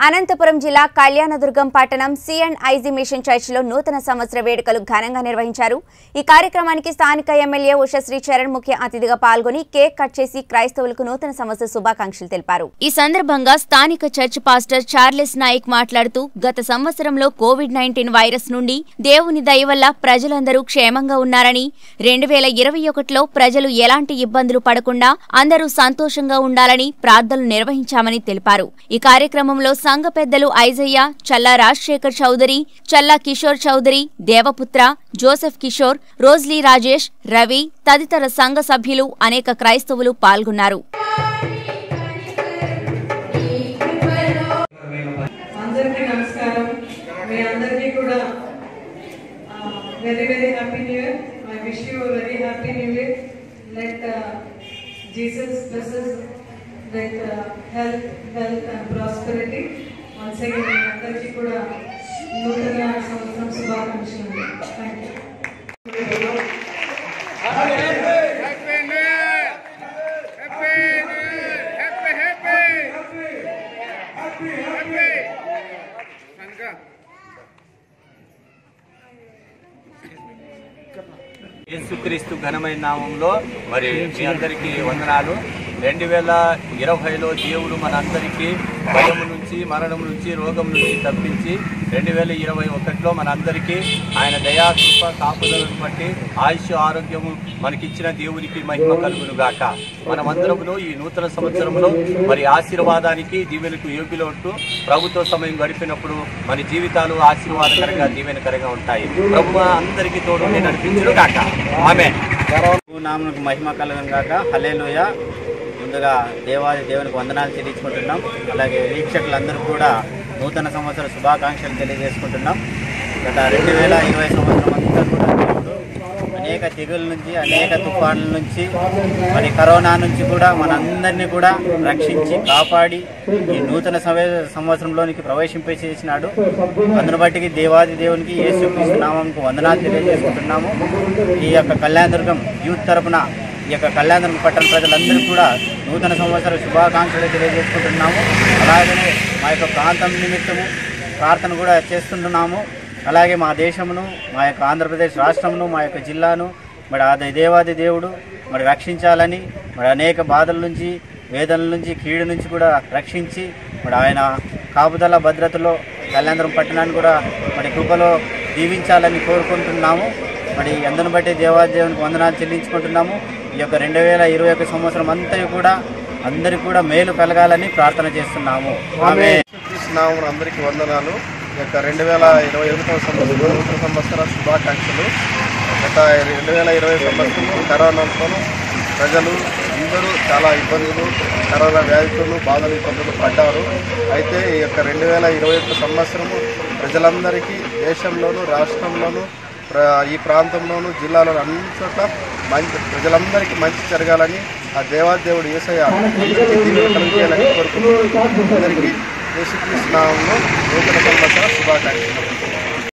అనంతపురం జిల్లా కళ్యాణదుర్గం పట్టణం సిఎండ్ IG machine చర్చిలో నూతన సంవత్సర వేడుకలు ఘనంగా నిర్వహించారు ఈ కార్యక్రమానికి స్థానిక ఎమ్మెల్యే ఉషశ్రీ చరణ్ ముఖ్య అతిథిగా పాల్గొని కేక్ కట్ చేసి క్రైస్తవులకు నూతన సంవత్సర శుభాకాంక్షలు తెలిపారు ఈ సందర్భంగా స్థానిక చర్చ్ పాస్టర్ చార్లెస్ నాయక్ మాట్లాడుతూ గత సంవత్సరంలో కోవిడ్ నైన్టీన్ వైరస్ నుండి దేవుని దయ వల్ల ప్రజలందరూ క్షేమంగా ఉన్నారని రెండు వేల ఇరవై ఒకటిలో ప్రజలు ఎలాంటి ఇబ్బందులు పడకుండా అందరూ సంతోషంగా ఉండాలని ప్రార్థనలు నిర్వహించామని తెలిపారు ఈ కార్యక్రమంలో సంఘ పెద్దలు ఐజయ్య చల్లా రాజశేఖర్ చౌదరి చల్లా కిషోర్ చౌదరి దేవపుత్ర జోసెఫ్ కిషోర్ రోజ్లీ రాజేష్ రవి తదితర సంఘ సభ్యులు అనేక క్రైస్తవులు పాల్గొన్నారు అందరికీ నమస్కారం మీ అందరికీ కూడా very very happy new year I wish you very happy new year let Jesus blesses with health wealth and prosperity once again మీ అందరికీ కూడా నూతన సంవత్సరం శుభాకాంక్షలు థ్యాంక్ యూ యేసుక్రీస్తు ఘనమైన నామంలో మరి మీ అందరికీ వందనాలు రెండు వేల ఇరవైలో దేవుడు మనందరికీ భయము నుంచి మరణం నుంచి రోగం నుంచి తప్పించి రెండు వేల ఇరవై ఒకటిలో మనందరికీ ఆయన దయా కృప కాపుదలను బట్టి ఆయుష్ ఆరోగ్యము మనకిచ్చిన దేవునికి మహిమ కలుగును గాక మనమందరమును ఈ నూతన సంవత్సరంలో మరి ఆశీర్వాదానికి దీవెనకు యోగ్యులు ఉంటూ ప్రభుత్వ సమయం గడిపినప్పుడు మన జీవితాలు ఆశీర్వాదకరంగా దీవెనకరంగా ఉంటాయి ప్రభు అందరికీ తోడు నడిపించును గాక ఆమె నామకు మహిమ కలగను గాక హలేలుయ ముందుగా దేవాది దేవునికి వందనాలు చెల్లించుకుంటున్నాం అలాగే వీక్షకులందరూ కూడా నూతన సంవత్సర శుభాకాంక్షలు తెలియజేసుకుంటున్నాం గత రెండు వేల ఇరవై సంవత్సరం అంతా కూడా దేవుడు అనేక తెగుల నుంచి అనేక తుఫాన్ల నుంచి మరి కరోనా నుంచి కూడా మనందరినీ కూడా రక్షించి కాపాడి ఈ నూతన సంవ- సంవత్సరంలోనికి ప్రవేశింప చేసినాడు అందును బట్టి దేవాది దేవునికి యేసుక్రీస్తు నామంకు వందనాలు తెలియజేసుకుంటున్నాము ఈ యొక్క కళ్యాణదుర్గం యూత్ తరపున ఈ యొక్క కళ్యాణదుర్గం పట్టణ ప్రజలందరూ కూడా నూతన సంవత్సర శుభాకాంక్షలు తెలియజేసుకుంటున్నాము అలాగే మా యొక్క ప్రాంతం నిమిత్తము ప్రార్థన కూడా చేస్తుంటున్నాము అలాగే మా దేశమును మా యొక్క ఆంధ్రప్రదేశ్ రాష్ట్రమును మా యొక్క జిల్లాను మరి ఆ దేవాది దేవుడు మరి రక్షించాలని మరి అనేక బాధల నుంచి వేదనల నుంచి కీడు నుంచి కూడా రక్షించి మరి ఆయన కాపుదల భద్రతలో కళ్యాణం పట్టణాన్ని కూడా మరి కృపలో దీవించాలని కోరుకుంటున్నాము మరి అందును బట్టి దేవాది దేవునికి వందనాలు చెల్లించుకుంటున్నాము ఈ యొక్క రెండు వేల ఇరవై ఒక సంవత్సరం అంతా కూడా అందరికీ కూడా మేలు కలగాలని ప్రార్థన చేస్తున్నాము ఆమె కృష్ణనామం అందరికీ వందనాలు ఈ యొక్క రెండు వేల ఇరవై ఒకటవ సంవత్సరం నూతన సంవత్సర శుభాకాంక్షలు గత రెండు వేల ఇరవై సంవత్సరంలో కరోనాతో ప్రజలు అందరూ చాలా ఇబ్బందులు కరోనా వ్యాధితులు బాధలు ఇబ్బందులు పడ్డారు అయితే ఈ యొక్క రెండు వేల ఇరవై ఒక్క సంవత్సరము ప్రజలందరికీ దేశంలోనూ రాష్ట్రంలోనూ ప్ర ఈ ప్రాంతంలోనూ జిల్లాలో అన్ని చోట్ల మంచి ప్రజలందరికీ మంచి జరగాలని ఆ దేవాదేవుడు ఏసయ్య అందరికీ దీవెన కలిగేయాలని కోరుకుంటున్నాను అందరికీ యేసుక్రీస్తు నామంలో నూతన సంవత్సర శుభాకాంక్షలు